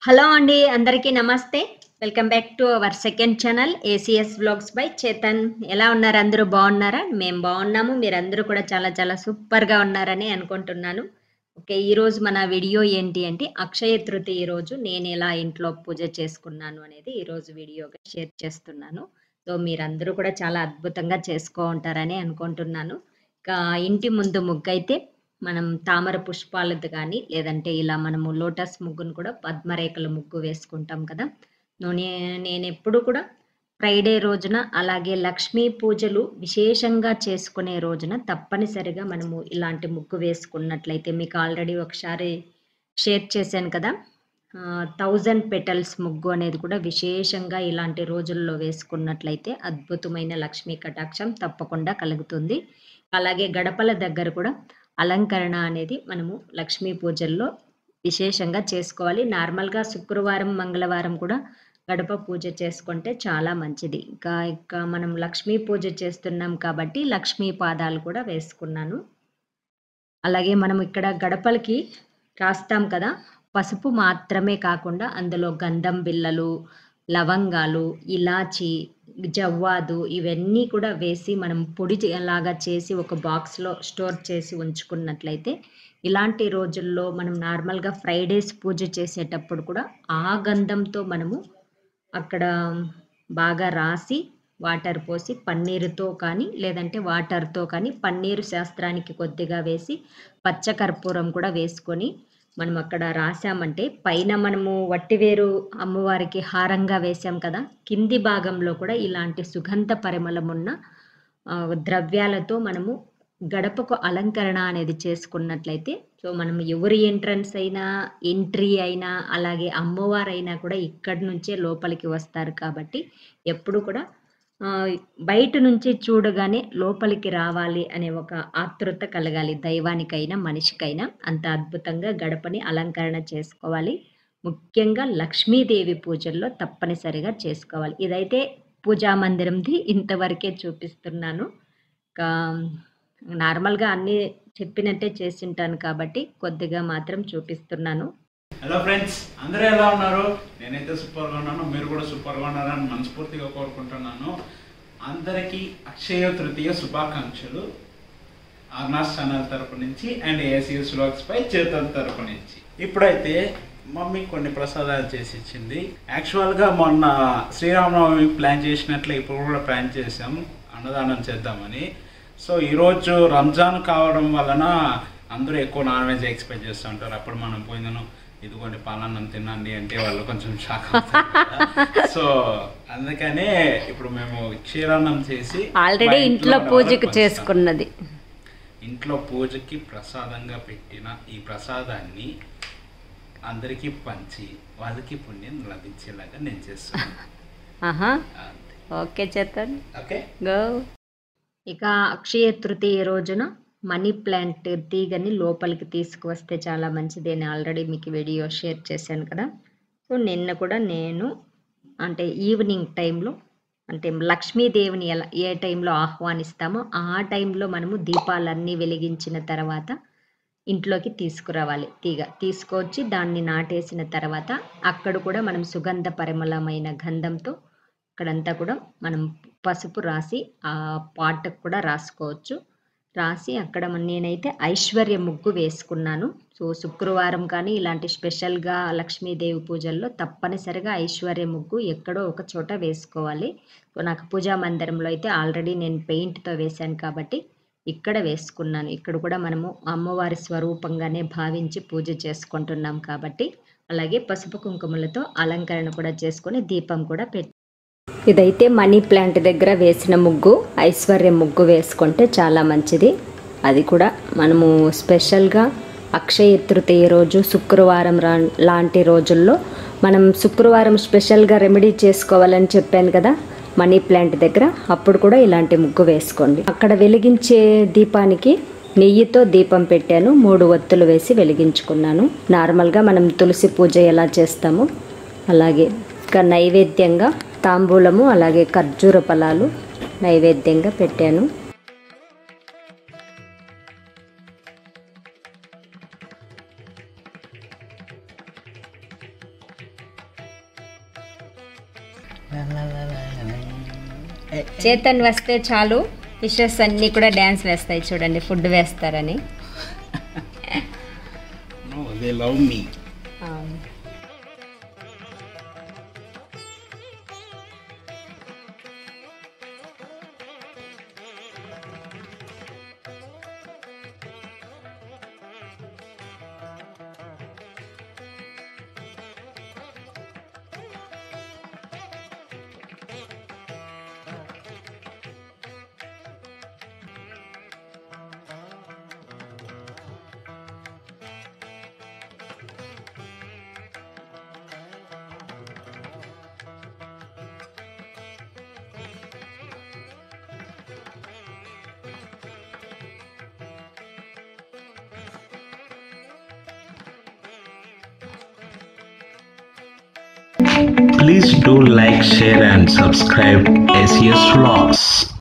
Hello అండి అందరికీ నమస్తే welcome back to our second channel ACS vlogs by Chetan ఎలా ఉన్నారు అందరూ బాగున్నారా మేము బాగున్నాము మీరందరూ కూడా చాలా చాలా సూపర్గా ఉన్నారని అనుకుంటున్నాను ఓకే ఈరోజు మన వీడియో ఏంటి అంటే అక్షయ తృతీయ రోజు నేను ఎలా ఇంట్లో పూజ చేసుకున్నాను అనేది ఈరోజు వీడియోగా షేర్ చేస్తున్నాను సో మీరందరూ కూడా చాలా అద్భుతంగా చేసుకో ఉంటారని అనుకుంటున్నాను ఇంకా ఇంటి ముందు ముగ్గు అయితే మనం తామర పుష్పాలది కానీ లేదంటే ఇలా మనము లోటస్ ముగ్గును కూడా పద్మరేఖల ముగ్గు వేసుకుంటాం కదా నూనె నేను ఎప్పుడు కూడా ఫ్రైడే రోజున అలాగే లక్ష్మీ పూజలు విశేషంగా చేసుకునే రోజున తప్పనిసరిగా మనము ఇలాంటి ముగ్గు వేసుకున్నట్లయితే మీకు ఆల్రెడీ ఒకసారి షేర్ చేశాను కదా థౌజండ్ పెటల్స్ ముగ్గు అనేది కూడా విశేషంగా ఇలాంటి రోజుల్లో వేసుకున్నట్లయితే అద్భుతమైన లక్ష్మీ కటాక్షం తప్పకుండా కలుగుతుంది అలాగే గడపల దగ్గర కూడా అలంకరణ అనేది మనము లక్ష్మీ పూజల్లో విశేషంగా చేసుకోవాలి నార్మల్గా శుక్రవారం మంగళవారం కూడా గడప పూజ చేసుకుంటే చాలా మంచిది ఇంకా ఇంకా మనం లక్ష్మీ పూజ చేస్తున్నాం కాబట్టి లక్ష్మీ పాదాలు కూడా వేసుకున్నాను అలాగే మనం ఇక్కడ గడపలకి రాస్తాం కదా పసుపు మాత్రమే కాకుండా అందులో గంధం బిళ్ళలు లవంగాలు ఇలాచి జవ్వాదు ఇవన్నీ కూడా వేసి మనం పొడి లాగా చేసి ఒక బాక్స్లో స్టోర్ చేసి ఉంచుకున్నట్లయితే ఇలాంటి రోజుల్లో మనం నార్మల్గా ఫ్రైడేస్ పూజ చేసేటప్పుడు కూడా ఆ గంధంతో మనము అక్కడ బాగా రాసి వాటర్ పోసి పన్నీరుతో కానీ లేదంటే వాటర్తో కానీ పన్నీరు శాస్త్రానికి కొద్దిగా వేసి పచ్చకర్పూరం కూడా వేసుకొని మనం అక్కడ రాసామంటే పైన మనము వట్టివేరు అమ్మవారికి హారంగా వేసాం కదా కింది భాగంలో కూడా ఇలాంటి సుగంధ పరిమళం ఉన్న ద్రవ్యాలతో మనము గడపకు అలంకరణ అనేది చేసుకున్నట్లయితే సో మనం ఎవరి ఎంట్రన్స్ అయినా ఎంట్రీ అయినా అలాగే అమ్మవారైనా కూడా ఇక్కడి నుంచే లోపలికి వస్తారు కాబట్టి ఎప్పుడు కూడా బయట నుంచి చూడగానే లోపలికి రావాలి అనే ఒక ఆతృత కలగాలి దైవానికైనా మనిషికైనా అంత అద్భుతంగా గడపని అలంకరణ చేసుకోవాలి ముఖ్యంగా లక్ష్మీదేవి పూజల్లో తప్పనిసరిగా చేసుకోవాలి ఇదైతే పూజా మందిరంది ఇంతవరకే చూపిస్తున్నాను ఇంకా నార్మల్గా అన్నీ చెప్పినట్టే చేసింటాను కాబట్టి కొద్దిగా మాత్రం చూపిస్తున్నాను హలో ఫ్రెండ్స్ అందరూ ఎలా ఉన్నారు నేనైతే సూపర్గా ఉన్నాను మీరు కూడా సూపర్గా ఉన్నారని మనస్ఫూర్తిగా కోరుకుంటున్నాను అందరికీ అక్షయ తృతీయ శుభాకాంక్షలు అర్నాస్ ఛానల్ తరపు నుంచి and ACS vlogs by Chetan తరపు నుంచి ఇప్పుడైతే మమ్మీ కొన్ని ప్రసాదాలు చేసి ఇచ్చింది యాక్చువల్గా మొన్న శ్రీరామనవమి ప్లాన్ చేసినట్లు ఇప్పుడు కూడా ప్లాన్ చేసాం అన్నదానం చేద్దామని సో ఈరోజు రంజాన్ కావడం వలన అందరూ ఎక్కువ నాన్ వెజ్ ఎక్స్పెక్ట్ చేస్తూ ఉంటారు అప్పుడు మనం పోయిందను ఇదిగోండి పాలన్నం తినండి అంటే వాళ్ళు కొంచెం షాక్ సో అందుకనే ఇప్పుడు మేము క్షీరాన్నం చేసి ఆల్రెడీ మా ఇంట్లో ఉన్న పూజకు వాళ్ళకి పంచుతాం. చేసుకున్నది ఇంట్లో పూజకి ప్రసాదంగా పెట్టిన ఈ ప్రసాదాన్ని అందరికీ పంచి వాళ్ళకి పుణ్యం లభించేలాగా నేను చేస్తున్నాను ఆహా అంతే. ఓకే చేతన్ ఓకే గో ఇక అక్షయ తృతీయ రోజున మనీ ప్లాంట్ తీగని లోపలికి తీసుకువస్తే చాలా మంచిది అని ఆల్రెడీ మీకు వీడియో షేర్ చేశాను కదా సో నిన్న కూడా నేను అంటే ఈవినింగ్ టైంలో అంటే లక్ష్మీదేవిని ఎలా ఏ టైంలో ఆహ్వానిస్తామో ఆ టైంలో మనము దీపాలన్నీ వెలిగించిన తర్వాత ఇంట్లోకి తీసుకురావాలి తీగ తీసుకొచ్చి దాన్ని నాటేసిన తర్వాత అక్కడ కూడా మనం సుగంధ పరిమళమైన గంధంతో అక్కడంతా కూడా మనం పసుపు రాసి ఆ పాటకు కూడా రాసుకోవచ్చు రాసి అక్కడ మన- నేనైతే ఐశ్వర్య ముగ్గు వేసుకున్నాను సో శుక్రవారం కానీ ఇలాంటి స్పెషల్గా లక్ష్మీదేవి పూజల్లో తప్పనిసరిగా ఐశ్వర్య ముగ్గు ఎక్కడో ఒక చోట వేసుకోవాలి సో నాకు పూజా మందిరంలో అయితే ఆల్రెడీ నేను పెయింట్తో వేశాను కాబట్టి ఇక్కడ వేసుకున్నాను ఇక్కడ కూడా మనము అమ్మవారి స్వరూపంగానే భావించి పూజ చేసుకుంటున్నాం కాబట్టి అలాగే పసుపు కుంకుమలతో అలంకరణ కూడా చేసుకొని దీపం కూడా పెట్టి ఇదైతే మనీ ప్లాంట్ దగ్గర వేసిన ముగ్గు ఐశ్వర్య ముగ్గు వేసుకుంటే చాలా మంచిది అది కూడా మనము స్పెషల్గా అక్షయ తృతీయ రోజు శుక్రవారం రా లాంటి రోజుల్లో మనం శుక్రవారం స్పెషల్గా రెమెడీ చేసుకోవాలని చెప్పాను కదా మనీ ప్లాంట్ దగ్గర అప్పుడు కూడా ఇలాంటి ముగ్గు వేసుకోండి అక్కడ వెలిగించే దీపానికి నెయ్యితో దీపం పెట్టాను మూడు ఒత్తులు వేసి వెలిగించుకున్నాను నార్మల్గా మనం తులసి పూజ ఎలా చేస్తామో అలాగే ఇంకా నైవేద్యంగా తాంబూలము అలాగే ఖర్జూర ఫలాలు నైవేద్యంగా పెట్టాను చేతన్ వస్తే చాలు ఫిషెస్ అన్నీ కూడా డ్యాన్స్ వేస్తాయి చూడండి ఫుడ్ వేస్తారని No, they love me. Please do like, share and subscribe SES Vlogs.